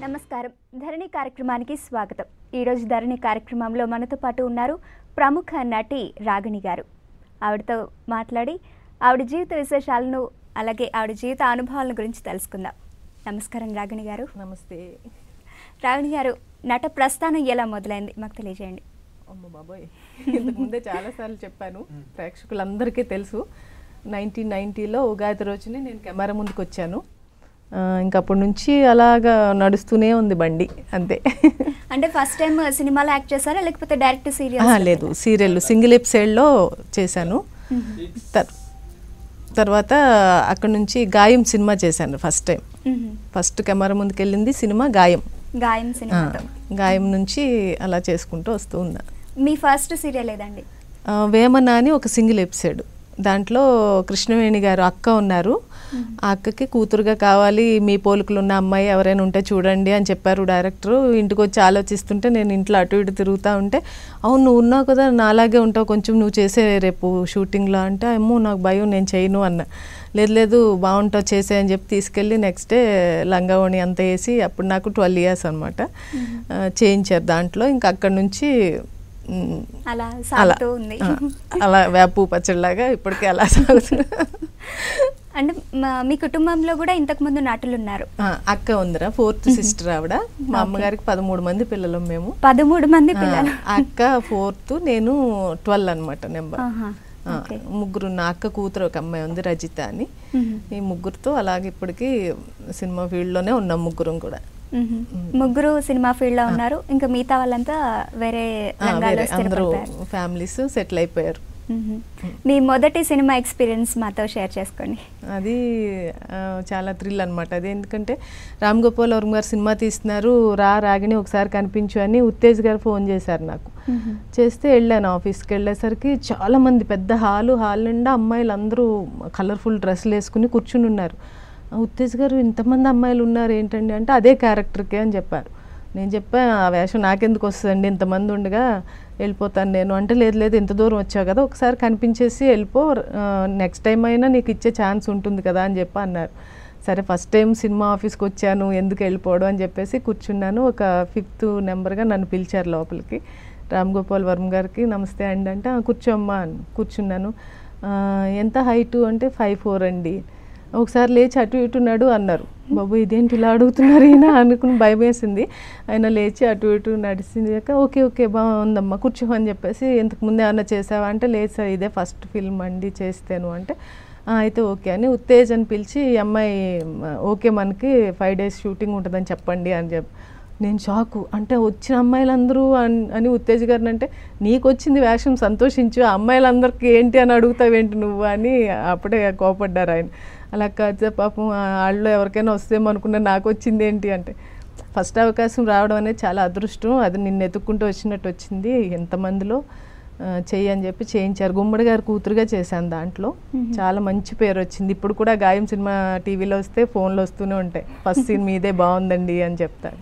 నమస్కారం ధరణి కార్యక్రమానికి స్వాగతం ఈరోజు ధరణి కార్యక్రమంలో మనతో పాటు ఉన్నారు ప్రముఖ నటి రాగిణి గారు ఆవిడతో మాట్లాడి ఆవిడ జీవిత విశేషాలను అలాగే ఆవిడ జీవిత అనుభవాల గురించి తెలుసుకుందాం నమస్కారం రాగిణి గారు నమస్తే రాగిణి గారు నట ప్రస్థానం ఎలా మొదలైంది మాకు తెలియజేయండి అమ్మ బాబోయ్ ఇంతకు ముందే చాలాసార్లు చెప్పాను ప్రేక్షకులందరికీ తెలుసు నైన్టీన్ నైంటీలో ఉగాది రోజునే నేను కెమెరా ముందుకు వచ్చాను ఆ, ఇంకా అప్పటి నుంచి అలాగా నడుస్తూనే ఉంది బండి అంతే అంటే ఫస్ట్ టైం సినిమాలో యాక్ట్ చేశారా లేకపోతే డైరెక్ట్ ఆహా, సీరియల్ లేదు సీరియల్ సింగిల్ ఎపిసోడ్లో చేశాను తర్- తర్వాత అక్కడ నుంచి గాయం సినిమా చేశాను ఫస్ట్ టైం ఫస్ట్ కెమెరా ముందుకు వెళ్ళింది సినిమా గాయం గాయం ఆ, సినిమాతో గాయం నుంచి అలా చేసుకుంటూ వస్తూ ఉన్నా మీ ఫస్ట్ సీరియల్ ఏదండి ఆ, వేమన అని ఒక సింగిల్ ఎపిసోడ్ దాంట్లో కృష్ణవేణి గారు అక్క ఉన్నారు ఆ అక్కకి కూతురుగా కావాలి మీ పోలికలు ఉన్న అమ్మాయి ఎవరైనా ఉంటే చూడండి అని చెప్పారు డైరెక్టర్ ఇంటికి వచ్చి ఆలోచిస్తుంటే నేను ఇంట్లో అటు ఇటు తిరుగుతూ ఉంటే అవును నువ్వు ఉన్నావు కదా నాలాగే ఉంటావు కొంచెం నువ్వు చేసే రేపు షూటింగ్లో అంటే అమ్మో నాకు భయం నేను చేయను అన్న లేదు లేదు బాగుంటావు చేసే అని చెప్పి తీసుకెళ్ళి నెక్స్ట్ డే లంగావణి అంతా వేసి అప్పుడు నాకు ట్వెల్వ్ ఇయర్స్ అనమాట చేయించారు దాంట్లో ఇంకా అక్కడి నుంచి మ్, అలా అలా సాగుతూ ఉంది ఆ, అలా వేపు పచ్చడిలాగా ఇప్పటికీ అలా సాగుతుంది అంటే మా- మీ కుటుంబంలో కూడా ఇంతకు ముందు నటులు ఉన్నారు ఆ, అక్క ఉందిరా ఫోర్త్ సిస్టర్ ఆవిడ మా అమ్మగారికి పదమూడు మంది పిల్లలు మేము పదమూడు మంది ఆ, పిల్లలు అక్క ఫోర్త్ నేను ట్వెల్వ్ అనమాట నెంబర్ ఆహా, ఆ, ఓకే. ముగ్గురు నా అక్క కూతురు ఒక అమ్మాయి ఉంది రజిత అని మ్మ్. ఈ ముగ్గురుతో అలాగే ఇప్పటికీ సినిమా ఫీల్డ్లోనే ఉన్నాం ముగ్గురం కూడా మ్మ్. ముగ్గురు సినిమా ఫీల్డ్ లో ఉన్నారు ఇంకా మిగతా వాళ్ళంతా వేరే ఆ, రంగాల్లో వేరే అందరూ స్థిరపడతారు ఫ్యామిలీస్ సెటిల్ అయిపోయారు మ్మ్. మీ మొదటి సినిమా ఎక్స్పీరియన్స్ మాతో షేర్ చేసుకోండి అది ఆ, చాలా థ్రిల్ అనమాట అది ఎందుకంటే రామ్ గోపాల్ వర్మ గారు సినిమా తీస్తున్నారు రా రాగిని ఒకసారి కనిపించు అని ఉత్తేజ్ గారు ఫోన్ చేశారు నాకు మ్మ్. చేస్తే వెళ్ళాను ఆఫీస్కి వెళ్ళేసరికి చాలా మంది పెద్ద హాలు హాల్ నిండా అమ్మాయిలు అందరూ కలర్ఫుల్ డ్రెస్సులు వేసుకుని కూర్చుని ఉన్నారు "ఆ, ఉత్తేజ్ గారు ఇంతమంది అమ్మాయిలు ఉన్నారు ఏంటండి అంటే అదే క్యారెక్టర్కే అని చెప్పారు నేను చెప్పా ఆ వేషం నాకెందుకు వస్తుందండి ఇంతమంది ఉండగా వెళ్ళిపోతాను నేను అంటే లేదు లేదు ఇంత దూరం వచ్చావు కదా ఒకసారి కనిపించేసి వెళ్ళిపో నెక్స్ట్ టైం అయినా నీకు ఇచ్చే ఛాన్స్ ఉంటుంది కదా అని చెప్పి అన్నారు సరే ఫస్ట్ టైం సినిమా ఆఫీస్కి వచ్చాను ఎందుకు వెళ్ళిపోవడం అని చెప్పేసి కూర్చున్నాను ఒక ఫిఫ్త్ నెంబర్గా నన్ను పిలిచారు లోపలికి రామ్ గోపాల్ వర్మ గారికి నమస్తే అండి అంటే "ఆ, కూర్చోమ్మా అని కూర్చున్నాను "ఆ, ఎంత హైటు అంటే ఫైవ్ ఫోర్ అండి ఒకసారి లేచి అటు ఇటు నడు అన్నారు బాబు ఇదేంటి ఇలా అడుగుతున్నారు ఈయన అనుకుని భయం వేసింది ఆయన లేచి అటు ఇటు నడిచిందాక ఓకే ఓకే బాగుందమ్మా కూర్చో అని చెప్పేసి ఇంతకు ముందే ఏమన్నా చేసావా అంటే లేదు సార్ ఇదే ఫస్ట్ ఫిల్మ్ అండి చేస్తాను అంటే "ఆ, అయితే ఓకే అని ఉత్తేజ్ అని పిలిచి ఈ అమ్మాయి "మ, ఓకే మనకి ఫైవ్ డేస్ షూటింగ్ ఉంటుందని చెప్పండి అని చెప్పి నేను షాకు అంటే వచ్చిన అమ్మాయిలందరూ అన్- అని ఉత్తేజ్ గారిని అంటే నీకు వచ్చింది వేషం సంతోషించు ఆ అమ్మాయిలందరికీ ఏంటి అని అడుగుతావేంటి నువ్వు అని అప్పుడే కోపడ్డారు ఆయన అలా కాదు సార్ పాపం ఆ వాళ్ళు ఎవరికైనా వస్తేమో అనుకున్నా నాకు వచ్చింది ఏంటి అంటే ఫస్ట్ అవకాశం రావడం అనేది చాలా అదృష్టం అది నిన్ను ఎత్తుక్కుంటూ వచ్చినట్టు వచ్చింది ఎంతమందిలో ఆ, చెయ్యి అని చెప్పి చేయించారు గుమ్మడి గారి కూతురుగా చేశాను దాంట్లో చాలా మంచి పేరు వచ్చింది ఇప్పుడు కూడా గాయం సినిమా టీవీలో వస్తే ఫోన్లో వస్తూనే ఉంటాయి ఫస్ట్ సీన్ మీదే బాగుందండి అని చెప్తారు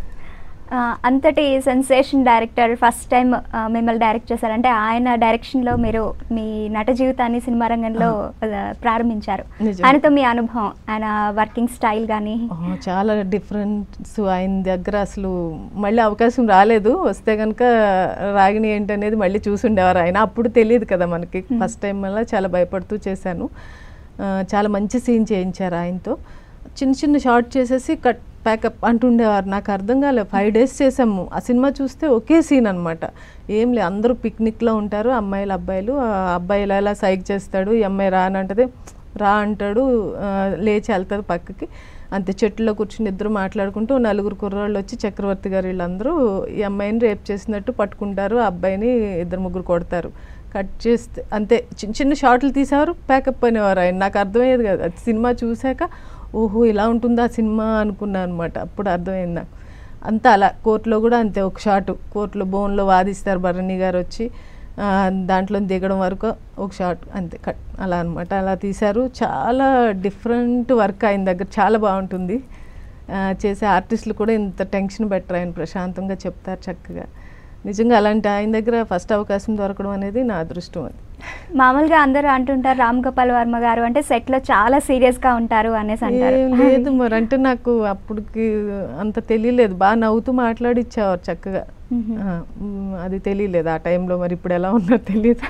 ఆ, అంతటి సెన్సేషన్ డైరెక్టర్ ఫస్ట్ టైం మిమ్మల్ని డైరెక్ట్ చేశారంటే ఆయన డైరెక్షన్ లో మీరు మీ నట జీవితాన్ని సినిమా రంగంలో ఆ, ప్రారంభించారు నిజం. ఆయనతో మీ అనుభవం ఆయన వర్కింగ్ స్టైల్ కానీ ఆ, చాలా డిఫరెన్స్ ఆయన దగ్గర అసలు మళ్ళీ అవకాశం రాలేదు వస్తే కనుక రాగిణి ఏంటనేది మళ్ళీ చూసుండేవారు ఆయన అప్పుడు తెలియదు కదా మనకి ఫస్ట్ టైం వల్ల చాలా భయపడుతూ చేశాను ఆ, చాలా మంచి సీన్ చేయించారు ఆయనతో చిన్న చిన్న షార్ట్ చేసేసి కట్ ప్యాకప్ అంటుండేవారు నాకు అర్థం కాలేదు ఫైవ్ డేస్ చేసాము ఆ సినిమా చూస్తే ఒకే సీన్ అనమాట ఏం లేదు అందరూ పిక్నిక్లో ఉంటారు అమ్మాయిలు అబ్బాయిలు ఆ అబ్బాయి ఇలా ఇలా సైక్ చేస్తాడు ఈ అమ్మాయి రా అని అంటది రా అంటాడు ఆ, లేచి వెళ్తుంది పక్కకి అంతే చెట్టులో కూర్చుని ఇద్దరు మాట్లాడుకుంటూ నలుగురు కుర్రాళ్ళు వచ్చి చక్రవర్తి గారు వీళ్ళందరూ ఈ అమ్మాయిని రేప్ చేసినట్టు పట్టుకుంటారు ఆ అబ్బాయిని ఇద్దరు ముగ్గురు కొడతారు కట్ చేస్తే అంతే చిన్న చిన్న షార్ట్లు తీసేవారు ప్యాకప్ అనేవారు ఆయన నాకు అర్థమయ్యేది కదా అది సినిమా చూశాక ఓహో ఇలా ఉంటుందా సినిమా అనుకున్నాను అనమాట అప్పుడు అర్థమైంది నాకు అంతా అలా కోర్టులో కూడా అంతే ఒక షాట్ కోర్టులో బోన్లో వాదిస్తారు భరణి గారు వచ్చి ఆ, దాంట్లో దిగడం వరకు ఒక షాట్ అంతే కట్ అలా అనమాట అలా తీశారు చాలా డిఫరెంట్ వర్క్ ఆయన దగ్గర చాలా బాగుంటుంది ఆ, చేసే ఆర్టిస్టులు కూడా ఇంత టెన్షన్ బెటర్ ఆయన ప్రశాంతంగా చెప్తారు చక్కగా నిజంగా అలాంటి ఆయన దగ్గర ఫస్ట్ అవకాశం దొరకడం అనేది నా అదృష్టం అది మామూలుగా అందరూ అంటుంటారు రామ్ గోపాల్ వర్మ గారు అంటే సెట్ లో చాలా సీరియస్ గా ఉంటారు అనేసి అంటారు ఏం లేదు మరి అంటే నాకు అప్పటికి అంత తెలియలేదు బాగా నవ్వుతూ మాట్లాడిచ్చేవారు చక్కగా మ్మ్. ఆ, మ్, అది తెలియలేదు ఆ టైంలో మరి ఇప్పుడు ఎలా ఉన్నో తెలియదు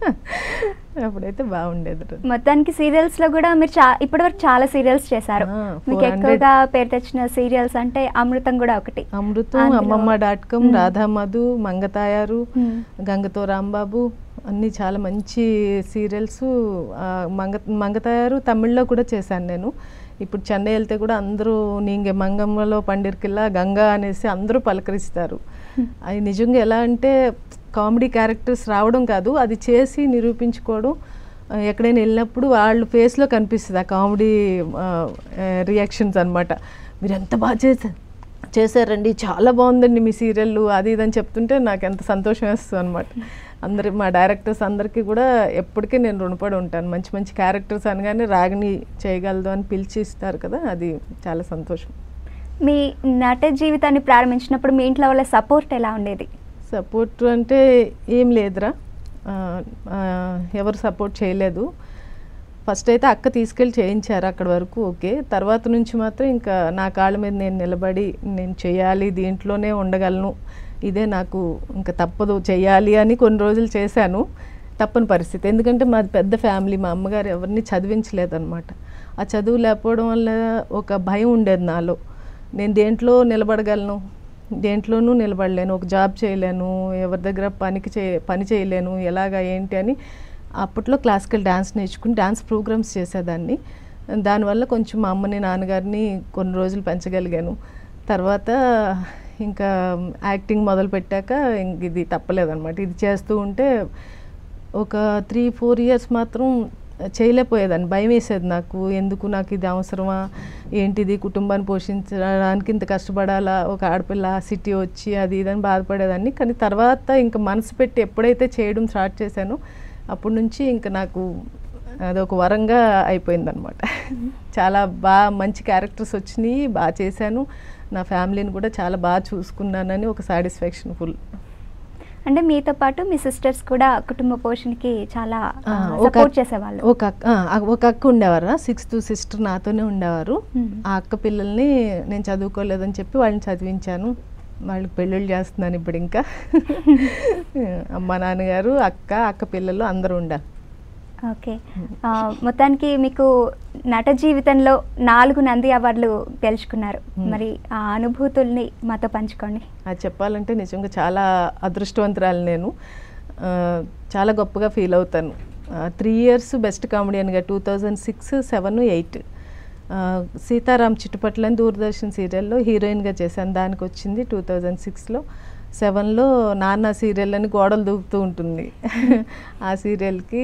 అప్పుడైతే బాగుండేది మొత్తానికి సీరియల్స్ లో కూడా మీరు చా ఇప్పటివరకు చాలా సీరియల్స్ చేశారు ఆ, మీకు 400. ఎక్కువగా పేరు తెచ్చిన సీరియల్స్ అంటే అమృతం కూడా ఒకటి అమృతం అందులో- అమ్మమ్మ డాట్ కామ్ మ్మ్. రాధామధు మంగతాయారు మ్మ్. గంగతో రాంబాబు అన్నీ చాలా మంచి సీరియల్స్ మంగ మంగతాయారు తమిళ్లో కూడా చేశాను నేను ఇప్పుడు చెన్నై వెళ్తే కూడా అందరూ నీంగే మంగమ్మలో పండిర్కిల్లా గంగా అనేసి అందరూ పలకరిస్తారు అది నిజంగా ఎలా అంటే కామెడీ క్యారెక్టర్స్ రావడం కాదు అది చేసి నిరూపించుకోవడం ఆ, ఎక్కడైనా వెళ్ళినప్పుడు వాళ్ళు ఫేస్లో కనిపిస్తుంది ఆ కామెడీ రియాక్షన్స్ అన్నమాట మీరు ఎంత బాగా చేశారు చేశారండి చాలా బాగుందండి మీ సీరియల్ అది ఇది అని చెప్తుంటే నాకు ఎంత సంతోషం వేస్తుంది అనమాట అందరి మా డైరెక్టర్స్ అందరికీ కూడా ఎప్పటికీ నేను రుణపడి ఉంటాను మంచి మంచి క్యారెక్టర్స్ అనగానే రాగిని చేయగలదు అని పిలిచి ఇస్తారు కదా అది చాలా సంతోషం మీ నట జీవితాన్ని ప్రారంభించినప్పుడు మీ ఇంట్లో వాళ్ళ సపోర్ట్ ఎలా ఉండేది సపోర్ట్ అంటే ఏం లేదురా ఆ, ఆ, ఎవరు సపోర్ట్ చేయలేదు ఫస్ట్ అయితే అక్క తీసుకెళ్ళి చేయించారు అక్కడ వరకు ఓకే తర్వాత నుంచి మాత్రం ఇంకా నా కాళ్ళ మీద నేను నిలబడి నేను చేయాలి దీంట్లోనే ఉండగలను ఇదే నాకు ఇంకా తప్పదు చేయాలి అని కొన్ని రోజులు చేశాను తప్పని పరిస్థితి ఎందుకంటే మాది పెద్ద ఫ్యామిలీ మా అమ్మగారు ఎవరిని చదివించలేదన్నమాట ఆ చదువు లేకపోవడం వల్ల ఒక భయం ఉండేది నాలో నేను దేంట్లో నిలబడగలను దేంట్లోనూ నిలబడలేను ఒక జాబ్ చేయలేను ఎవరి దగ్గర పనికి చే పని చేయలేను ఎలాగా ఏంటి అని అప్పట్లో క్లాసికల్ డ్యాన్స్ నేర్చుకుని డ్యాన్స్ ప్రోగ్రామ్స్ చేసేదాన్ని దానివల్ల కొంచెం మా అమ్మని నాన్నగారిని కొన్ని రోజులు పెంచగలిగాను తర్వాత ఇంకా యాక్టింగ్ మొదలు పెట్టాక ఇంక ఇది తప్పలేదన్నమాట ఇది చేస్తూ ఉంటే ఒక త్రీ ఫోర్ ఇయర్స్ మాత్రం చేయలేకపోయేదాన్ని భయం వేసేది నాకు ఎందుకు నాకు ఇది అవసరమా ఏంటిది కుటుంబాన్ని పోషించడానికి ఇంత కష్టపడాలా ఒక ఆడపిల్ల సిటీ వచ్చి అది ఇదని బాధపడేదాన్ని కానీ తర్వాత ఇంకా మనసు పెట్టి ఎప్పుడైతే చేయడం స్టార్ట్ చేశానో అప్పటి నుంచి ఇంకా నాకు అదొక వరంగా అయిపోయిందనమాట చాలా బాగా మంచి క్యారెక్టర్స్ వచ్చినాయి బాగా చేశాను నా ఫ్యామిలీని కూడా చాలా బాగా చూసుకున్నానని ఒక సాటిస్ఫాక్షన్ ఫుల్ అంటే మీతో పాటు మీ సిస్టర్స్ కూడా కుటుంబ పోషణకి చాలా ఆ, ఒక సపోర్ట్ చేసేవాళ్ళు ఒక అక్క ఆ, ఒక అక్క ఉండేవారు సిక్స్త్ సిస్టర్ నాతోనే ఉండేవారు మ్మ్. ఆ అక్క పిల్లల్ని నేను చదువుకోలేదని చెప్పి వాళ్ళని చదివించాను వాళ్ళకి పెళ్ళిళ్ళు చేస్తున్నాను ఇప్పుడు ఇంకా అమ్మ నాన్నగారు అక్క అక్క పిల్లలు అందరూ ఉండాలి ఓకే ఆ, మొత్తానికి మీకు నట జీవితంలో నాలుగు నంది అవార్డులు గెలుచుకున్నారు Hmm. మరి ఆ అనుభూతుల్ని మాతో పంచుకోండి అది చెప్పాలంటే నిజంగా చాలా అదృష్టవంతురాలు నేను ఆ, చాలా గొప్పగా ఫీల్ అవుతాను త్రీ ఇయర్స్ బెస్ట్ కామెడియన్గా two thousand six seven eight Seetharam Chittupatla అని దూరదర్శన్ సీరియల్లో హీరోయిన్గా చేశాను దానికి వచ్చింది టూ థౌజండ్ సిక్స్లో సెవెన్లో నాన్న సీరియల్ అని గోడలు దూకుతూ ఉంటుంది ఆ సీరియల్కి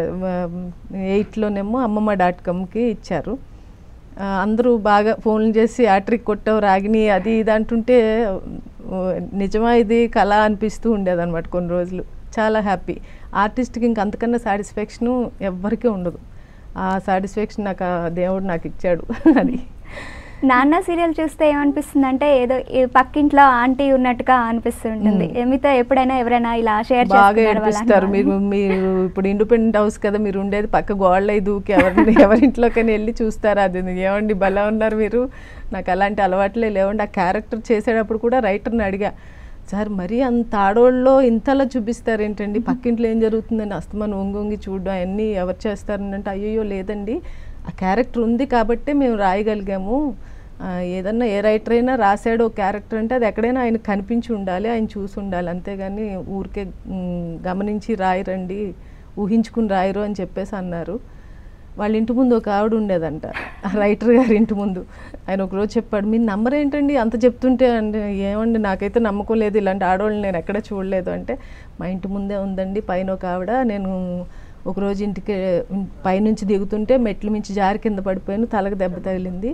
ఎయిట్లోనేమో అమ్మమ్మ డాట్ కామ్కి ఇచ్చారు ఆ, అందరూ బాగా ఫోన్లు చేసి యాట్రిక్ కొట్టావు రాగిని అది ఇది అంటుంటే ఓ, నిజమా ఇది కళ అనిపిస్తూ ఉండేదన్నమాట కొన్ని రోజులు చాలా హ్యాపీ ఆర్టిస్ట్కి ఇంక అంతకన్నా సాటిస్ఫాక్షను ఎవ్వరికీ ఉండదు ఆ సాటిస్ఫాక్షన్ నాకు ఆ దేవుడు నాకు ఇచ్చాడు అది నాన్న సీరియల్ చూస్తే ఏమనిపిస్తుంది అంటే ఏదో ఈ పక్కింట్లో ఆంటీ ఉన్నట్టుగా అనిపిస్తుంటుంది Hmm. మీతో ఎప్పుడైనా ఎవరైనా ఇలా షేర్ బాగా ఏడిపిస్తారు మీరు మీరు ఇప్పుడు ఇండిపెండెంట్ హౌస్ కదా మీరు ఉండేది పక్క గోడలై దూకి ఎవరిని ఎవరింట్లోకైనా వెళ్ళి చూస్తారా అది ఏమండి భలే ఉన్నారు మీరు నాకు అలాంటి అలవాట్లే లేవండి ఆ క్యారెక్టర్ చేసేటప్పుడు కూడా రైటర్ని అడిగా సార్ మరీ అంత ఆడోళ్ళలో ఇంతలా చూపిస్తారు ఏంటండి పక్కింట్లో ఏం జరుగుతుందని అస్తమానం ఒంగి ఒంగి చూడడం అవన్నీ ఎవరు చేస్తారని అంటే అయ్యో లేదండి ఆ క్యారెక్టర్ ఉంది కాబట్టే మేము రాయగలిగాము ఆ, ఏదన్నా ఏ రైటర్ అయినా రాశాడు ఒక క్యారెక్టర్ అంటే అది ఎక్కడైనా ఆయన కనిపించి ఉండాలి ఆయన చూసి ఉండాలి అంతేగాని ఊరికే మ్, గమనించి రాయరండి ఊహించుకుని రాయరు అని చెప్పేసి అన్నారు వాళ్ళ ఇంటి ముందు ఒక ఆవిడ ఉండేదంట ఆ రైటర్ గారి ఇంటి ముందు ఆయన ఒకరోజు చెప్పాడు మీ నంబర్ ఏంటండి అంత చెప్తుంటే అంటే ఏమండి నాకైతే నమ్మకం లేదు ఇలాంటి ఆడవాళ్ళని నేను ఎక్కడ చూడలేదు అంటే మా ఇంటి ముందే ఉందండి పైన ఒక ఆవిడ నేను ఒకరోజు ఇంటికి పైనుంచి దిగుతుంటే మెట్ల మించి జారి కింద పడిపోయాను తలకు దెబ్బ తగిలింది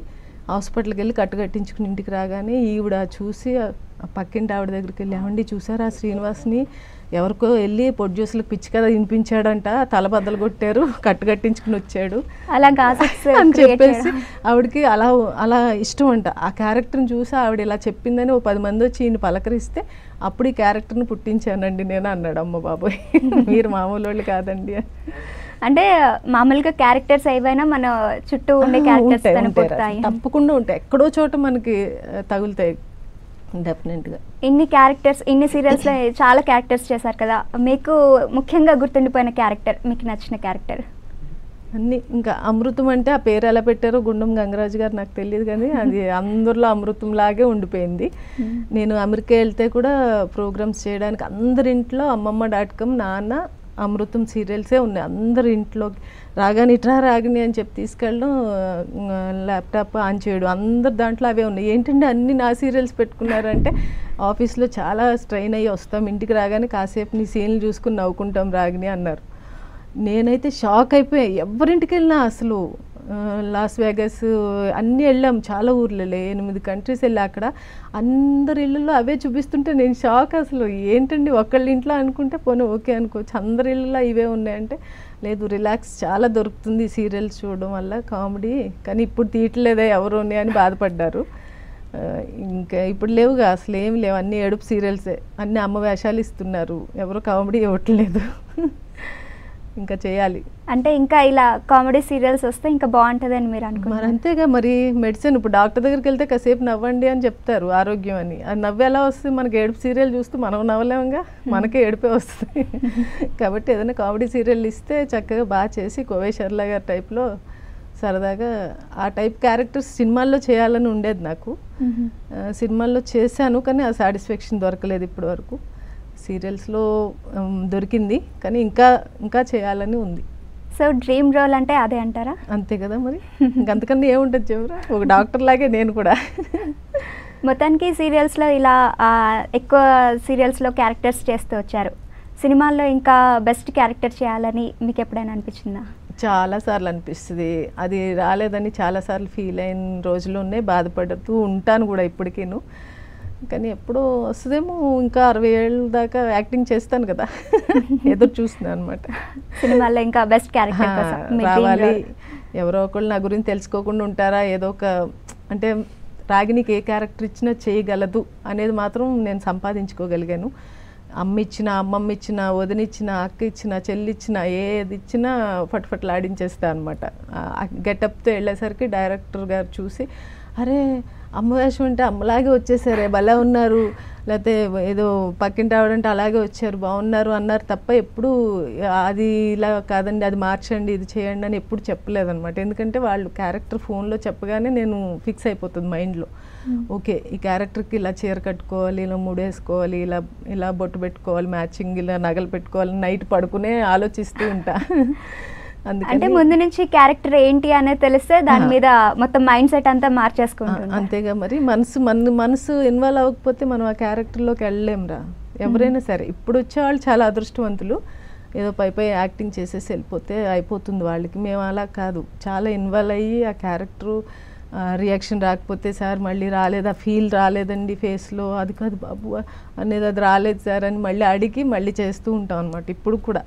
హాస్పిటల్కి వెళ్ళి కట్టు కట్టించుకుని ఇంటికి రాగానే ఈవిడ చూసి ఆ పక్కింటి ఆవిడ దగ్గరికి వెళ్ళి ఏమండి చూసారా శ్రీనివాస్ని ఎవరికో వెళ్ళి ప్రొడ్యూసర్లకు పిచ్చి కదా వినిపించాడంట తల బద్దలు కొట్టారు కట్టు కట్టించుకుని వచ్చాడు అలా గాసిప్స్ అని చెప్పేసి ఆవిడకి అలా అలా ఇష్టం అంట ఆ క్యారెక్టర్ని చూసి ఆవిడ ఇలా చెప్పిందని ఓ పది మంది వచ్చి ఈయన పలకరిస్తే అప్పుడు ఈ క్యారెక్టర్ని పుట్టించానండి నేను అన్నాడు అమ్మ బాబోయ్ మీరు మామూలు వాళ్ళు కాదండి అని. అంటే మామూలుగా క్యారెక్టర్స్ ఏవైనా మన చుట్టూ ఉండే ఆ, క్యారెక్టర్స్ ఉంటాయి, తను ఉంటాయి పుడతాయి రా. తప్పకుండా ఉంటాయి ఎక్కడో చోట మనకి ఆ, తగులుతాయి డెఫినెట్గా ఇన్ని క్యారెక్టర్స్ ఇన్ని సీరియల్స్ లో చాలా క్యారెక్టర్స్ చేశారు కదా మీకు ముఖ్యంగా గుర్తుండిపోయిన క్యారెక్టర్ మీకు నచ్చిన క్యారెక్టర్ అన్ని ఇంకా అమృతం అంటే ఆ పేరు ఎలా పెట్టారో గుండం గంగరాజు గారు నాకు తెలియదు కానీ అది అందరిలో అమృతం లాగే ఉండిపోయింది నేను అమెరికా వెళ్తే కూడా ప్రోగ్రామ్స్ చేయడానికి అందరింట్లో అమ్మమ్మ డాట్ కామ్ నాన్న అమృతం సీరియల్సే ఉన్నాయి అందరి ఇంట్లో రాగాని ఇట్రా రాగిని అని చెప్పి తీసుకెళ్ళడం ల్యాప్టాప్ ఆన్ చేయడం అందరు దాంట్లో అవే ఉన్నాయి ఏంటంటే అన్ని నా సీరియల్స్ పెట్టుకున్నారంటే ఆఫీస్లో చాలా స్ట్రెయిన్ అయ్యి వస్తాం ఇంటికి రాగానే కాసేపు నీ సీన్లు చూసుకుని నవ్వుకుంటాం రాగిని అన్నారు నేనైతే షాక్ అయిపోయా ఎవరింటికి వెళ్ళినా అసలు ఆ, లాస్ వేగస్ అన్నీ వెళ్ళాం చాలా ఊర్లలో ఎనిమిది కంట్రీస్ వెళ్ళా అక్కడ అందరి ఇళ్ళల్లో అవే చూపిస్తుంటే నేను షాక్ అసలు ఏంటండి ఒకళ్ళ ఇంట్లో అనుకుంటే పోనీ ఓకే అనుకోవచ్చు అందరి ఇళ్ళలో ఇవే ఉన్నాయంటే లేదు రిలాక్స్ చాలా దొరుకుతుంది సీరియల్స్ చూడడం వల్ల కామెడీ కానీ ఇప్పుడు తీయట్లేదే ఎవరు అని బాధపడ్డారు ఆ, ఇంకా ఇప్పుడు లేవుగా అసలు ఏం లేవు అన్ని ఏడుపు సీరియల్సే అన్ని అమ్మ వేషాలు ఇస్తున్నారు ఎవరు కామెడీ ఇవ్వట్లేదు ఇంకా చేయాలి అంటే ఇంకా ఇలా కామెడీ సీరియల్స్ వస్తే ఇంకా బాగుంటుందని మీరు మరి అనుకుంటున్నారు అంతేగా మరి మెడిసిన్ ఇప్పుడు డాక్టర్ దగ్గరికి వెళ్తే కాసేపు నవ్వండి అని చెప్తారు ఆరోగ్యం అని అది నవ్వు ఎలా వస్తుంది మనకి ఏడుపు సీరియల్ చూస్తూ మనం నవ్వలేముగా మనకే ఏడుపే వస్తుంది కాబట్టి ఏదైనా కామెడీ సీరియల్ ఇస్తే చక్కగా బాగా చేసి కోవే శర్లా గారి టైప్లో సరదాగా ఆ టైప్ క్యారెక్టర్స్ సినిమాల్లో చేయాలని ఉండేది నాకు ఆ, సినిమాల్లో చేశాను కానీ ఆ సాటిస్ఫాక్షన్ దొరకలేదు ఇప్పటి వరకు సీరియల్స్లో దొరికింది కానీ ఇంకా ఇంకా చేయాలని ఉంది సో డ్రీమ్ రోల్ అంటే అదే అంటారా అంతే కదా మరి ఇంకంతకన్నా ఏముంటుంది చెవురా ఒక డాక్టర్ లాగే నేను కూడా మొత్తానికి సీరియల్స్లో ఇలా ఆ, ఎక్కువ సీరియల్స్లో క్యారెక్టర్స్ చేస్తూ వచ్చారు సినిమాల్లో ఇంకా బెస్ట్ క్యారెక్టర్ చేయాలని మీకు ఎప్పుడైనా అనిపించిందా చాలా సార్లు అనిపిస్తుంది అది రాలేదని చాలా సార్లు ఫీల్ అయిన రోజులు ఉన్నాయి బాధపడుతూ ఉంటాను కూడా ఇప్పటికీను కానీ ఎప్పుడో వస్తుందేమో ఇంకా అరవై ఏళ్ళ దాకా యాక్టింగ్ చేస్తాను కదా ఎదురు చూస్తున్నాను అనమాట సినిమాల్లో ఇంకా బెస్ట్ క్యారెక్టర్ కోసం మీ dream రావాలి role. ఎవరో ఒకళ్ళు నా గురించి తెలుసుకోకుండా ఉంటారా ఏదో ఒక అంటే రాగినికి ఏ క్యారెక్టర్ ఇచ్చినా చేయగలదు అనేది మాత్రం నేను సంపాదించుకోగలిగాను అమ్మ ఇచ్చిన అమ్మమ్మ ఇచ్చిన వదిన ఇచ్చిన అక్క ఇచ్చిన చెల్లి ఇచ్చిన ఏది ఇచ్చినా ఫట్ఫట్లు ఆడించేస్తా అనమాట గెటప్తో వెళ్ళేసరికి డైరెక్టర్ గారు చూసి అరే అమ్మ వేషం అంటే అమ్మలాగే వచ్చేసారే భలే ఉన్నారు లేకపోతే ఏదో పక్కింటి ఆవిడంటే అలాగే వచ్చారు బాగున్నారు అన్నారు తప్ప ఎప్పుడు అది ఇలా కాదండి అది మార్చండి ఇది చేయండి అని ఎప్పుడు చెప్పలేదన్నమాట ఎందుకంటే వాళ్ళు క్యారెక్టర్ ఫోన్లో చెప్పగానే నేను ఫిక్స్ అయిపోతుంది మైండ్లో ఓకే ఈ క్యారెక్టర్కి ఇలా చీర కట్టుకోవాలి ఇలా ముడేసుకోవాలి ఇలా ఇలా బొట్టు పెట్టుకోవాలి మ్యాచింగ్ ఇలా నగలు పెట్టుకోవాలి నైట్ పడుకునే ఆలోచిస్తూ ఉంటా అంటే అందుకని ముందు నుంచి క్యారెక్టర్ ఏంటి అనేది తెలిస్తే దాని ఆ. మీద మొత్తం మైండ్ సెట్ అంతా మార్చేసుకుంటుంది ఆ, అంతేగా మరి మనసు మన మనసు ఇన్వాల్వ్ అవ్వకపోతే మనం ఆ క్యారెక్టర్లోకి వెళ్ళలేంరా ఎవరైనా సరే ఇప్పుడు వచ్చేవాళ్ళు చాలా అదృష్టవంతులు ఏదో పై పై యాక్టింగ్ చేసేసి వెళ్ళిపోతే అయిపోతుంది వాళ్ళకి మేము అలా కాదు చాలా ఇన్వాల్వ్ అయ్యి ఆ క్యారెక్టరు రియాక్షన్ రాకపోతే సార్ మళ్ళీ రాలేదా ఫీల్ రాలేదండి ఫేస్లో అది కాదు బాబు అనేది అది రాలేదు సార్ అని మళ్ళీ అడిగి మళ్ళీ చేస్తూ ఉంటాం అనమాట ఇప్పుడు కూడా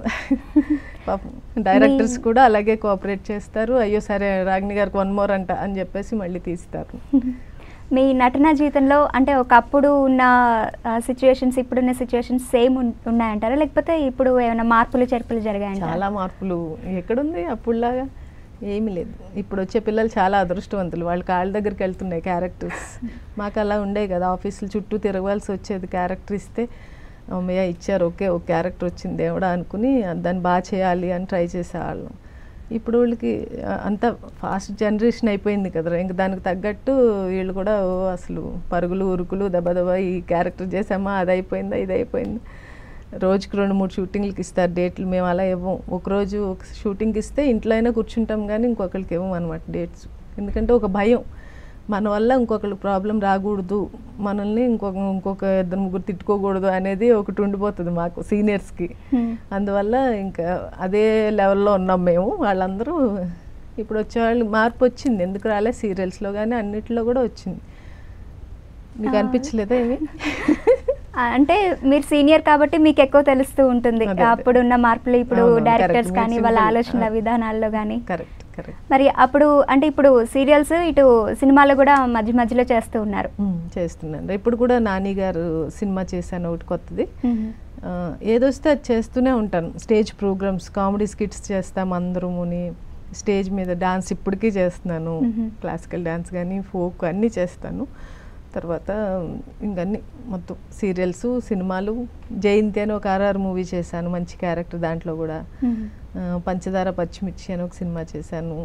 పాపం డైరెక్టర్స్ కూడా అలాగే కోఆపరేట్ చేస్తారు అయ్యో సరే రాగిణి గారికి వన్ మోర్ అంట అని చెప్పేసి మళ్ళీ తీస్తారు మీ నటన జీవితంలో అంటే ఒకప్పుడు ఉన్న సిచ్యువేషన్స్ ఇప్పుడున్న సిచ్యువేషన్స్ సేమ్ ఉన్నాయంటారా లేకపోతే ఇప్పుడు ఏమైనా మార్పులు చేర్పులు జరిగాయంటారా చాలా మార్పులు ఎక్కడుంది అప్పుడులాగా ఏమీ లేదు ఇప్పుడు వచ్చే పిల్లలు చాలా అదృష్టవంతులు వాళ్ళ కాళ్ళ దగ్గరికి వెళ్తున్నాయి క్యారెక్టర్స్ మాకు అలా ఉండే కదా ఆఫీసులు చుట్టూ తిరగవలసి వచ్చేది క్యారెక్టర్ ఇస్తే అమ్మయ్య ఇచ్చారు ఓకే ఒక క్యారెక్టర్ వచ్చింది దేవుడా అనుకుని దాన్ని బాగా చేయాలి అని ట్రై చేసేవాళ్ళం ఇప్పుడు వాళ్ళకి ఆ, అంత ఫాస్ట్ జనరేషన్ అయిపోయింది కదా ఇంక దానికి తగ్గట్టు వీళ్ళు కూడా ఓ అసలు పరుగులు ఉరుకులు దెబ్బ దెబ్బ ఈ క్యారెక్టర్ చేసామా అది అయిపోయిందా ఇది అయిపోయింది రోజుకి రెండు మూడు షూటింగ్లకి ఇస్తారు డేట్లు మేము అలా ఇవ్వం ఒకరోజు ఒక షూటింగ్కి ఇస్తే ఇంట్లో అయినా కూర్చుంటాం కానీ ఇంకొకరికి ఇవ్వం అనమాట డేట్స్ ఎందుకంటే ఒక భయం మన వల్ల ఇంకొకరికి ప్రాబ్లం రాకూడదు మనల్ని ఇంకొక ఇంకొక ఇద్దరు ముగ్గురు తిట్టుకోకూడదు అనేది ఒకటి ఉండిపోతుంది మాకు సీనియర్స్కి Hmm. అందువల్ల ఇంకా అదే లెవెల్లో ఉన్నాం మేము వాళ్ళందరూ ఇప్పుడు వచ్చేవాళ్ళు మార్పు వచ్చింది ఎందుకు రాలే సీరియల్స్లో కానీ అన్నిట్లో కూడా వచ్చింది మీకు ఆ. అనిపించలేదా ఏమి ఆ, అంటే మీరు సీనియర్ కాబట్టి మీకు ఎక్కువ తెలుస్తూ ఉంటుంది అదే, అదే. అప్పుడున్న మార్పులు ఇప్పుడు అవునవును, డైరెక్టర్స్ correct. కానీ మీరు వాళ్ళ simple. ఆలోచనల ఆ. విధానాల్లో కానీ కరెక్ట్ కరెక్ట్ మరి అప్పుడు అంటే ఇప్పుడు సీరియల్స్ ఇటు సినిమాలు కూడా మధ్య మధ్యలో చేస్తూ ఉన్నారు చేస్తున్నాను ఇప్పుడు కూడా నాని గారు సినిమా చేశాను ఒకటి కొత్తది మ్మ్. ఆ, ఏదొస్తే అది చేస్తూనే ఉంటాను స్టేజ్ ప్రోగ్రామ్స్ కామెడీ స్కిట్స్ చేస్తాం అందరముని స్టేజ్ మీద డాన్స్ ఇప్పటికీ చేస్తున్నాను మ్మ్. క్లాసికల్ డాన్స్ కానీ ఫోక్ అన్నీ చేస్తాను తర్వాత ఇంకన్నీ మొత్తం సీరియల్స్ సినిమాలు జయంతి అని ఒక ఆర్ఆర్ మూవీ చేశాను మంచి క్యారెక్టర్ దాంట్లో కూడా మ్మ్. ఆ, పంచదార పచ్చిమిర్చి అని ఒక సినిమా చేశాను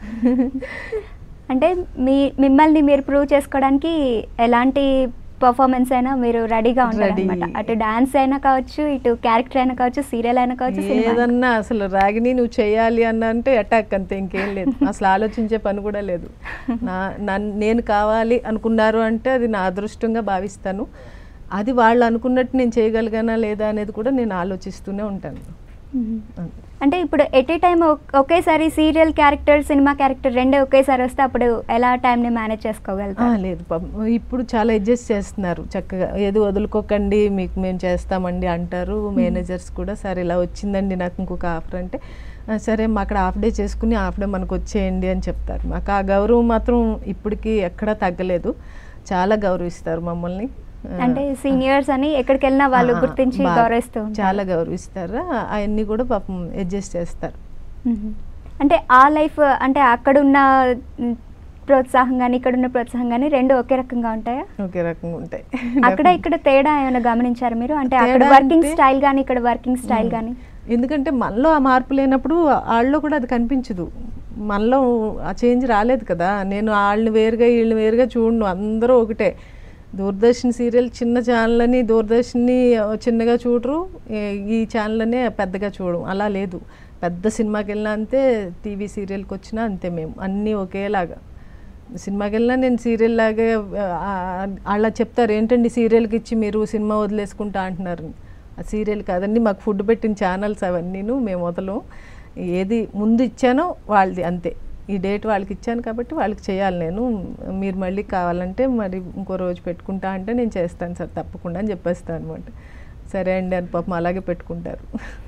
అంటే మీ మిమ్మల్ని మీరు ప్రూవ్ చేసుకోవడానికి ఎలాంటి పర్ఫార్మెన్స్ అయినా మీరు రెడీగా ఉంటారు Ready. అనమాట అటు డాన్స్ అయినా కావచ్చు ఇటు క్యారెక్టర్ అయినా కావచ్చు సీరియల్ అయినా కావచ్చు సినిమా అయినా. ఏదన్నా అసలు రాగిని నువ్వు చేయాలి అన్న అంటే అటాక్ అంతే ఇంకేం లేదు అసలు ఆలోచించే పని కూడా లేదు నా నన్- నేను కావాలి అనుకున్నారు అంటే అది నా అదృష్టంగా భావిస్తాను అది వాళ్ళు అనుకున్నట్టు నేను చేయగలిగానా లేదా అనేది కూడా నేను ఆలోచిస్తూనే ఉంటాను మ్మ్. అంతే. అంటే ఇప్పుడు ఎట్ ఏ టైం ఒకేసారి సీరియల్ క్యారెక్టర్ సినిమా క్యారెక్టర్ రెండే ఒకేసారి వస్తే అప్పుడు ఎలా టైంని మేనేజ్ ఆ, చేసుకోగలుగుతారు లేదు పాపం ఇప్పుడు చాలా అడ్జస్ట్ చేస్తున్నారు చక్కగా ఏది వదులుకోకండి మీకు మేము చేస్తామండి అంటారు మేనేజర్స్ కూడా సరే ఇలా వచ్చిందండి నాకు ఇంకొక ఆఫర్ అంటే "ఆ, సరే మా అక్కడ హాఫ్ డే చేసుకుని హాఫ్ డే మనకు వచ్చేయండి అని చెప్తారు మాకు ఆ గౌరవం మాత్రం ఇప్పటికీ ఎక్కడా తగ్గలేదు చాలా గౌరవిస్తారు మమ్మల్ని ఆ, అంటే సీనియర్స్ అని ఎక్కడికి వెళ్ళినా వాళ్ళు ఆ, గుర్తించి బాగా- గౌరవిస్తూ ఉంటారు. చాలా గౌరవిస్తారు అవన్నీ కూడా పాపం అడ్జస్ట్ చేస్తారు మ్మ్. అంటే ఆ లైఫ్ అంటే అక్కడున్న మ్, ప్రోత్సాహం కానీ ఇక్కడున్న ప్రోత్సాహం కానీ రెండు ఒకే రకంగా ఉంటాయా ఒకే రకంగా ఉంటాయి అక్కడ ఇక్కడ తేడా ఏమైనా గమనించారు మీరు అంటే అక్కడ తేడా వర్కింగ్ అంటే- స్టైల్ కానీ ఇక్కడ వర్కింగ్ స్టైల్ మ్మ్. కానీ ఎందుకంటే మనలో ఆ మార్పు లేనప్పుడు వాళ్ళలో కూడా అది కనిపించదు మనలో ఆ చేంజ్ రాలేదు కదా నేను వాళ్ళని వేరుగా వీళ్ళని వేరుగా చూడను అందరూ ఒకటే దూరదర్శన్ సీరియల్ చిన్న ఛానల్ అని దూరదర్శన్ని చిన్నగా చూడరు ఏ- ఈ ఛానల్ అనే పెద్దగా చూడడం అలా లేదు పెద్ద సినిమాకి వెళ్ళినా అంతే టీవీ సీరియల్కి వచ్చినా అంతే మేము అన్నీ ఒకేలాగా సినిమాకి వెళ్ళినా నేను సీరియల్ లాగే ఆ, అలా చెప్తారు ఏంటండి సీరియల్కి ఇచ్చి మీరు సినిమా వదిలేసుకుంటా అంటున్నారు ఆ సీరియల్ కాదండి మాకు ఫుడ్ పెట్టిన ఛానల్స్ అవన్నీను మేము వదలం ఏది ముందు ఇచ్చానో వాళ్ళది అంతే ఈ డేట్ వాళ్ళకి ఇచ్చాను కాబట్టి వాళ్ళకి చేయాలి నేను మీరు మళ్ళీ కావాలంటే మరి ఇంకో రోజు పెట్టుకుంటా అంటే నేను చేస్తాను సార్ తప్పకుండా అని చెప్పేస్తాను అనమాట సరే అండి అని పాపం అలాగే పెట్టుకుంటారు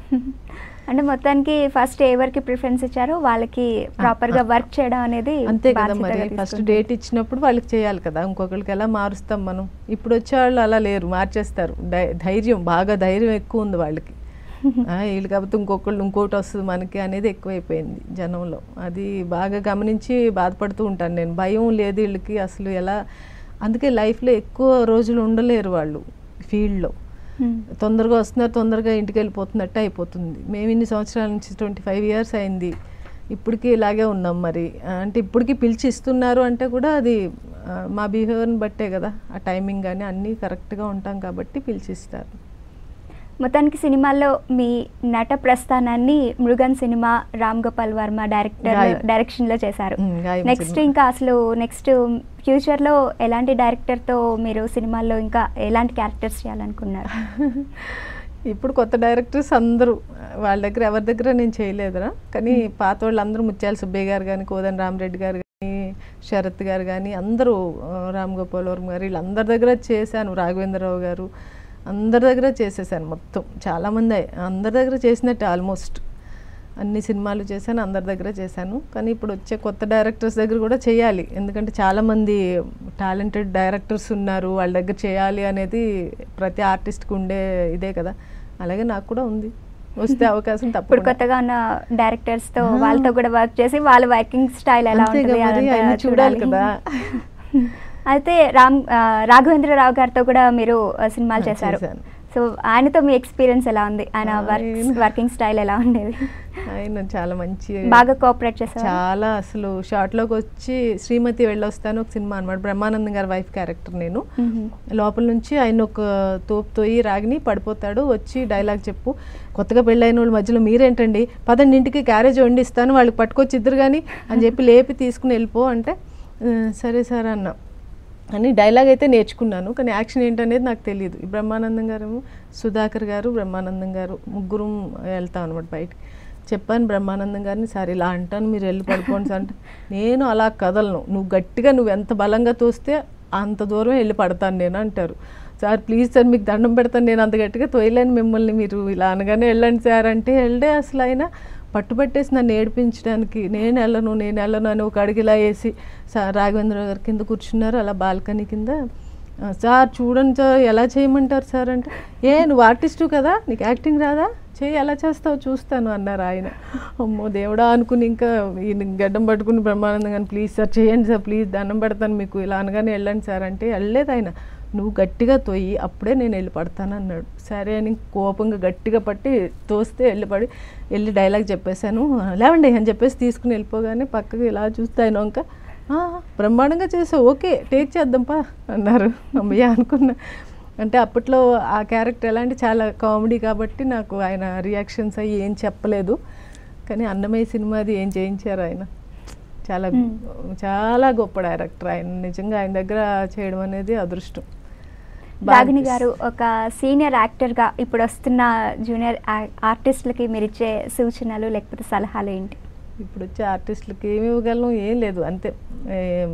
అంటే మొత్తానికి ఫస్ట్ ఎవరికి ప్రిఫరెన్స్ ఇచ్చారో వాళ్ళకి ప్రాపర్ గా వర్క్ చేయడం అనేది అంతే కదా బాధ్యతగా మరి ఫస్ట్ తీసుకుంటుంది. డేట్ ఇచ్చినప్పుడు వాళ్ళకి చేయాలి కదా ఇంకొకరికి ఎలా మారుస్తాం మనం ఇప్పుడు వచ్చే వాళ్ళు అలా లేరు మార్చేస్తారు ధై- ధైర్యం బాగా ధైర్యం ఎక్కువ ఉంది వాళ్ళకి ఆ, వీళ్ళు కాకపోతే ఇంకొకళ్ళు ఇంకోటి వస్తుంది మనకి అనేది ఎక్కువైపోయింది జనంలో అది బాగా గమనించి బాధపడుతూ ఉంటాను నేను భయం లేదు వీళ్ళకి అసలు ఎలా అందుకే లైఫ్లో ఎక్కువ రోజులు ఉండలేరు వాళ్ళు ఫీల్డ్లో మ్మ్. తొందరగా వస్తున్నారు తొందరగా ఇంటికి వెళ్ళిపోతున్నట్టు అయిపోతుంది మేము ఇన్ని సంవత్సరాల నుంచి ట్వంటీ ఫైవ్ ఇయర్స్ అయింది ఇప్పటికీ ఇలాగే ఉన్నాం మరి ఆ, అంటే ఇప్పటికీ పిలిచి ఇస్తున్నారు అంటే కూడా అది ఆ, మా బిహేవియర్ని బట్టే కదా ఆ టైమింగ్ కానీ అన్నీ కరెక్ట్గా ఉంటాం కాబట్టి పిలిచిస్తారు మొత్తానికి సినిమాల్లో మీ నట ప్రస్థానాన్ని Mrugan cinema Ram Gopal Varma director Gaayam. Direction లో చేశారు ఉమ్, గాయం నెక్స్ట్ సినిమా. ఇంకా అసలు నెక్స్ట్ ఫ్యూచర్ లో ఎలాంటి డైరెక్టర్ తో మీరు సినిమాల్లో ఇంకా ఎలాంటి క్యారెక్టర్స్ చేయాలనుకున్నారు ఇప్పుడు కొత్త డైరెక్టర్స్ అందరూ వాళ్ళ దగ్గర ఎవరి దగ్గర నేను చేయలేదురా కానీ పాత వాళ్ళు అందరూ ముత్యాల సుబ్బయ్య గారు కానీ కోదన్ రామరెడ్డి గారు కానీ శరత్ గారు కానీ అందరూ ఆ, రామ్ గోపాల్ వర్మ గారు వీళ్ళందరి దగ్గర చేశాను రాఘవేంద్రరావు గారు అందరి దగ్గర చేసేసాను మొత్తం చాలామంది అయ్య- అందరి దగ్గర చేసినట్టే ఆల్మోస్ట్ అన్ని సినిమాలు చేశాను అందరి దగ్గర చేశాను కానీ ఇప్పుడు వచ్చే కొత్త డైరెక్టర్స్ దగ్గర కూడా చేయాలి ఎందుకంటే చాలామంది టాలెంటెడ్ డైరెక్టర్స్ ఉన్నారు వాళ్ళ దగ్గర చేయాలి అనేది ప్రతి ఆర్టిస్ట్కి ఉండే ఇదే కదా అలాగే నాకు కూడా ఉంది వస్తే అవకాశం ఇప్పుడు తప్పకుండా కొత్తగా ఉన్న డైరెక్టర్స్ తో ఆ. వాళ్ళతో కూడా వర్క్ చేసి వాళ్ళ వర్కింగ్ స్టైల్ ఎలా అంతేగా ఉంటుంది మరి, అదంతా అన్నీ చూడాలి కదా. అయితే రామ్ ఆ, రాఘవేంద్రరావు గారితో కూడా మీరు ఆ, సినిమాలు ఆ, చేశారు చేశాను. సో ఆయనతో మీ ఎక్స్పీరియన్స్ ఎలా ఉంది ఆయన వర్క్ ఆయన- వర్కింగ్ స్టైల్ ఎలా ఉండేది ఆయన చాలా మంచి బాగా కోఆపరేట్ చేశారు చాలా అసలు షార్ట్లోకి వచ్చి శ్రీమతి వెళ్ళొస్తాను ఒక సినిమా అనమాట బ్రహ్మానందం గారి వైఫ్ క్యారెక్టర్ నేను లోపల నుంచి ఆయన ఒక తోపు తోయి రాగిని పడిపోతాడు వచ్చి డైలాగ్ చెప్పు కొత్తగా పెళ్ళైన వాళ్ళ మధ్యలో మీరేంటండి పదండి ఇంటికి క్యారేజ్ వండిస్తాను వాళ్ళకి పట్టుకొచ్చి ఇద్దరు కానీ అని చెప్పి లేపి తీసుకుని వెళ్ళిపో అంటే "ఆ, సరే సార్ అన్న అని డైలాగ్ అయితే నేర్చుకున్నాను కానీ యాక్షన్ ఏంటనేది నాకు తెలియదు ఈ బ్రహ్మానందం గారు సుధాకర్ గారు బ్రహ్మానందం గారు ముగ్గురు వెళ్తాం అనమాట బయటికి చెప్పాను బ్రహ్మానందం గారిని సార్ ఇలా అంటాను మీరు వెళ్ళి పడుకోండి సార్ అంటే నేను అలా కదలను నువ్వు గట్టిగా నువ్వు ఎంత బలంగా తోస్తే అంత దూరం వెళ్ళి పడతాను నేను అంటారు సార్ ప్లీజ్ సార్ మీకు దండం పెడతాను నేను అంత గట్టిగా తోయలేను మిమ్మల్ని మీరు ఇలా అనగానే వెళ్ళండి సార్ అంటే వెళ్ళే అసలు ఆయన పట్టుబట్టేసి నన్ను ఏడిపించడానికి నేను వెళ్ళను నేను వెళ్ళను అని ఒక అడిగిలా వేసి సార్ రాఘవేంద్ర గారి కింద కూర్చున్నారు అలా బాల్కనీ కింద "ఆ, సార్ చూడండి సార్ ఎలా చేయమంటారు సార్ అంటే ఏ నువ్వు ఆర్టిస్టు కదా నీకు యాక్టింగ్ రాదా చేయి ఎలా చేస్తావు చూస్తాను అన్నారు ఆయన అమ్మో దేవుడా అనుకుని ఇంకా ఈయన గడ్డం పట్టుకుని బ్రహ్మానందం కానీ ప్లీజ్ సార్ చేయండి సార్ ప్లీజ్ దండం పెడతాను మీకు ఇలా అనగానే వెళ్ళండి సార్ అంటే వెళ్ళలేదు ఆయన నువ్వు గట్టిగా తోయి అప్పుడే నేను వెళ్ళి పడతాను అన్నాడు సరే అని కోపంగా గట్టిగా పట్టి తోస్తే వెళ్ళి పడి వెళ్ళి డైలాగ్ చెప్పేశాను లేవండి అని చెప్పేసి తీసుకుని వెళ్ళిపోగానే పక్కకి ఇలా చూస్తే ఆయన ఇంకా "ఆ, బ్రహ్మాండంగా చేసావు ఓకే టేక్ చేద్దాంపా అన్నారు అమ్మయ్య అనుకున్నా అంటే అప్పట్లో ఆ క్యారెక్టర్ ఎలా అంటే చాలా కామెడీ కాబట్టి నాకు ఆయన రియాక్షన్స్ అయ్యి ఏం చెప్పలేదు కానీ అన్నమయ్య సినిమాది ఏం చేయించారు ఆయన చాలా చాలా గొప్ప డైరెక్టర్ ఆయన నిజంగా ఆయన దగ్గర చేయడం అనేది అదృష్టం బాగా రాగిణి అనిపిస్తుంది. గారు ఒక సీనియర్ యాక్టర్గా ఇప్పుడు వస్తున్న జూనియర్ ఆ- ఆర్టిస్టులకి మీరు ఇచ్చే సూచనలు లేకపోతే సలహాలు ఏంటి ఇప్పుడు వచ్చే ఆర్టిస్టులకి ఏమి ఇవ్వగలం ఏం లేదు అంతే ఏం,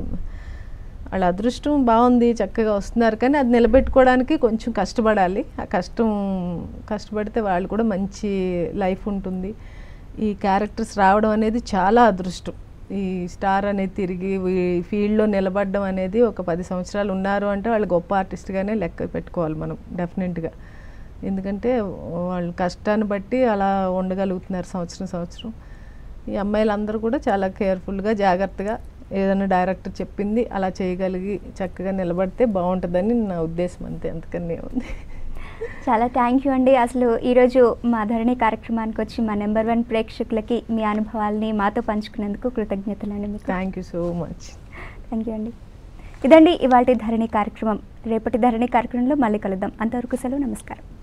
వాళ్ళ అదృష్టం బాగుంది చక్కగా వస్తున్నారు కానీ అది నిలబెట్టుకోవడానికి కొంచెం కష్టపడాలి ఆ కష్టం కష్టపడితే వాళ్ళు కూడా మంచి లైఫ్ ఉంటుంది ఈ క్యారెక్టర్స్ రావడం అనేది చాలా అదృష్టం ఈ స్టార్ అనేది తిరిగి ఈ ఫీల్డ్లో నిలబడడం అనేది ఒక పది సంవత్సరాలు ఉన్నారు అంటే వాళ్ళు గొప్ప ఆర్టిస్ట్గానే లెక్క పెట్టుకోవాలి మనం డెఫినెట్గా ఎందుకంటే వాళ్ళు కష్టాన్ని బట్టి అలా ఉండగలుగుతున్నారు సంవత్సరం సంవత్సరం ఈ అమ్మాయిలందరూ కూడా చాలా కేర్ఫుల్గా జాగ్రత్తగా ఏదైనా డైరెక్టర్ చెప్పింది అలా చేయగలిగి చక్కగా నిలబడితే బాగుంటుందని నా ఉద్దేశం అంతే అంతకన్నా ఉంది చాలా థ్యాంక్ యూ అండి అసలు ఈరోజు మా ధరణి కార్యక్రమానికి వచ్చి మా నెంబర్ వన్ ప్రేక్షకులకి మీ అనుభవాల్ని మాతో పంచుకున్నందుకు కృతజ్ఞతలండి మీకు thank you so much thank you అండి ఇదండి ఇవాళ ధరణి కార్యక్రమం రేపటి ధరణి కార్యక్రమంలో మళ్ళీ కలుద్దాం అంతవరకు సెలవు నమస్కారం